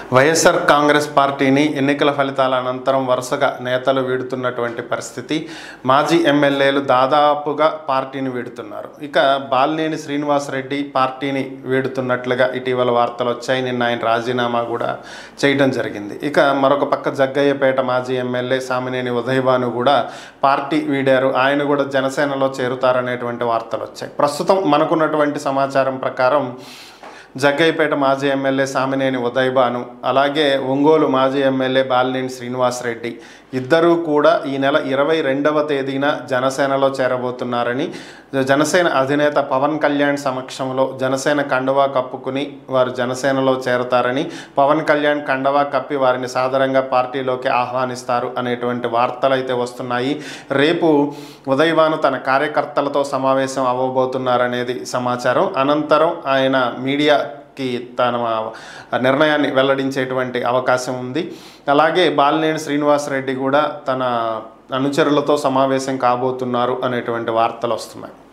వైఎస్ఆర్ కాంగ్రెస్ పార్టీని ఎన్నికల ఫలితాల అనంతరం వరుసగా నేతలు వీడుతున్నటువంటి పరిస్థితి మాజీ ఎమ్మెల్యేలు దాదాపుగా పార్టీని వీడుతున్నారు ఇక బాలినేని శ్రీనివాసరెడ్డి పార్టీని వీడుతున్నట్లుగా ఇటీవల వార్తలు వచ్చాయి నిన్న ఆయన రాజీనామా కూడా చేయడం జరిగింది ఇక మరొక పక్క జగ్గయ్యపేట మాజీ ఎమ్మెల్యే సామినేని ఉదయభాను కూడా పార్టీ వీడారు ఆయన కూడా జనసేనలో చేరుతారనేటువంటి వార్తలు వచ్చాయి ప్రస్తుతం మనకున్నటువంటి సమాచారం ప్రకారం జగ్గయ్యపేట మాజీ ఎమ్మెల్యే సామినేని ఉదయభాను అలాగే ఒంగోలు మాజీ ఎమ్మెల్యే బాలినేని శ్రీనివాసరెడ్డి ఇద్దరూ కూడా ఈ నెల ఇరవై రెండవ తేదీన జనసేనలో చేరబోతున్నారని జనసేన అధినేత పవన్ కళ్యాణ్ సమక్షంలో జనసేన కండువా కప్పుకుని వారు జనసేనలో చేరతారని పవన్ కళ్యాణ్ కండవా కప్పి వారిని సాదరంగా పార్టీలోకి ఆహ్వానిస్తారు అనేటువంటి వార్తలు అయితే వస్తున్నాయి రేపు ఉదయభాను తన కార్యకర్తలతో సమావేశం అవ్వబోతున్నారనేది సమాచారం అనంతరం ఆయన మీడియాకి తన నిర్ణయాన్ని వెల్లడించేటువంటి అవకాశం ఉంది అలాగే బాలినేని శ్రీనివాసరెడ్డి కూడా తన అనుచరులతో సమావేశం కాబోతున్నారు అనేటువంటి వార్తలు వస్తున్నాయి